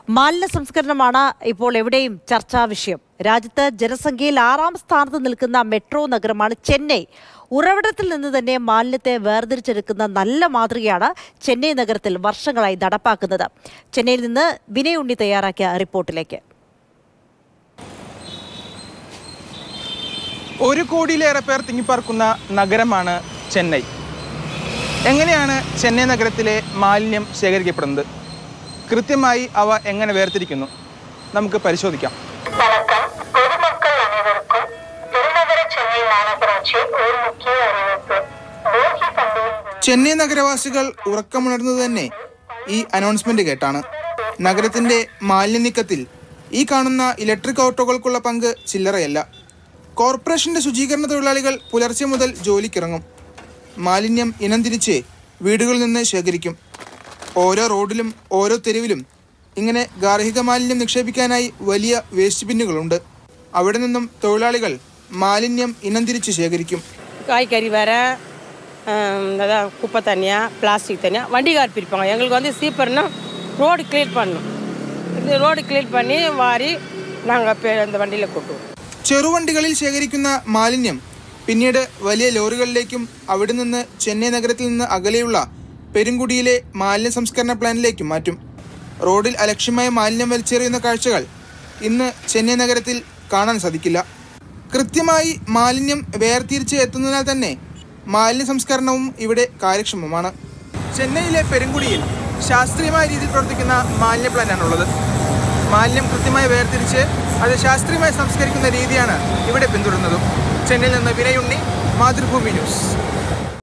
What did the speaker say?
മാലിന്യ സംസ്കരണമാണ് ഇപ്പോൾ എവിടെയും ചർച്ചാ വിഷയം രാജ്യത്ത് ജനസംഖ്യയിൽ ആറാം സ്ഥാനത്ത് നിൽക്കുന്ന മെട്രോ നഗരമാണ് ചെന്നൈ ഉറവിടത്തിൽ നിന്ന് തന്നെ മാലിന്യത്തെ വേർതിരിച്ചെടുക്കുന്ന നല്ല മാതൃകയാണ് ചെന്നൈ നഗരത്തിൽ വർഷങ്ങളായി നടപ്പാക്കുന്നത് ചെന്നൈയിൽ നിന്ന് വിനയ് ഉണ്ണി തയ്യാറാക്കിയ റിപ്പോർട്ടിലേക്ക് ഒരു കോടിയിലേറെ പേർ തിങ്ങിപ്പാർക്കുന്ന നഗരമാണ് ചെന്നൈ എങ്ങനെയാണ് ചെന്നൈ നഗരത്തിലെ മാലിന്യം ശേഖരിക്കപ്പെടുന്നത് കൃത്യമായി അവ എങ്ങനെ വേർതിരിക്കുന്നു നമുക്ക് പരിശോധിക്കാം வணக்கம் பொதுமக்கள் அனைவருக்கும் பெருநகர சென்னை மாநகராட்சி ஒரு முக்கிய அறிவிப்பு போகி பண்டிகை ചെന്നൈ നഗരവാസികൾ ഉറക്കമുണർന്നത് തന്നെ ഈ അനൗൺസ്മെന്റ് കേട്ടാണ് നഗരത്തിന്റെ മാലിന്യ നീക്കത്തിൽ ഈ കാണുന്ന ഇലക്ട്രിക് ഓട്ടോകൾക്കുള്ള പങ്ക് ചില്ലറയല്ല കോർപ്പറേഷന്റെ ശുചീകരണ തൊഴിലാളികൾ പുലർച്ചെ മുതൽ ജോലിക്കിറങ്ങും മാലിന്യം ഇനം തിരിച്ച് വീടുകളിൽ നിന്ന് ശേഖരിക്കും ഓരോ റോഡിലും ഓരോ തെരുവിലും ഇങ്ങനെ ഗാർഹിക മാലിന്യം നിക്ഷേപിക്കാനായി വലിയ വേസ്റ്റ് ബിന്നുകളുണ്ട് അവിടെ നിന്നും തൊഴിലാളികൾ മാലിന്യം ഇനം തിരിച്ച് ശേഖരിക്കും காய்கறி வேற ஆம், அதான் குப்பை தனியாக பிளாஸ்டிக் தனியாக வண்டிகார் பிரிப்பாங்க எங்களுக்கு வந்து சீப்பர்னா ரோடு க்ளீன் பண்ணணும் இந்த ரோடு க்ளீன் பண்ணி வாரி நாங்கள் அந்த வண்டியில் கொட்டுவோம் ചെറുവണ്ടികളിൽ ശേഖരിക്കുന്ന മാലിന്യം പിന്നീട് വലിയ ലോറികളിലേക്കും അവിടെ നിന്ന് ചെന്നൈ നഗരത്തിൽ നിന്ന് അകലെയുള്ള പെരുങ്കുടിയിലെ മാലിന്യ സംസ്കരണ പ്ലാന്റിലേക്കും മാറ്റും റോഡിൽ അലക്ഷ്യമായ മാലിന്യം വലിച്ചെറിയുന്ന കാഴ്ചകൾ ഇന്ന് ചെന്നൈ നഗരത്തിൽ കാണാൻ സാധിക്കില്ല കൃത്യമായി മാലിന്യം വേർതിരിച്ച് എത്തുന്നതിനാൽ തന്നെ മാലിന്യ സംസ്കരണവും ഇവിടെ കാര്യക്ഷമമാണ് ചെന്നൈയിലെ പെരുങ്കുടിയിൽ ശാസ്ത്രീയമായ രീതിയിൽ പ്രവർത്തിക്കുന്ന മാലിന്യ പ്ലാന്റാണുള്ളത് മാലിന്യം കൃത്യമായി വേർതിരിച്ച് അത് ശാസ്ത്രീയമായി സംസ്കരിക്കുന്ന രീതിയാണ് ഇവിടെ പിന്തുടരുന്നതും ചെന്നൈയിൽ നിന്ന് വിനയുണ്ണി മാതൃഭൂമി ന്യൂസ്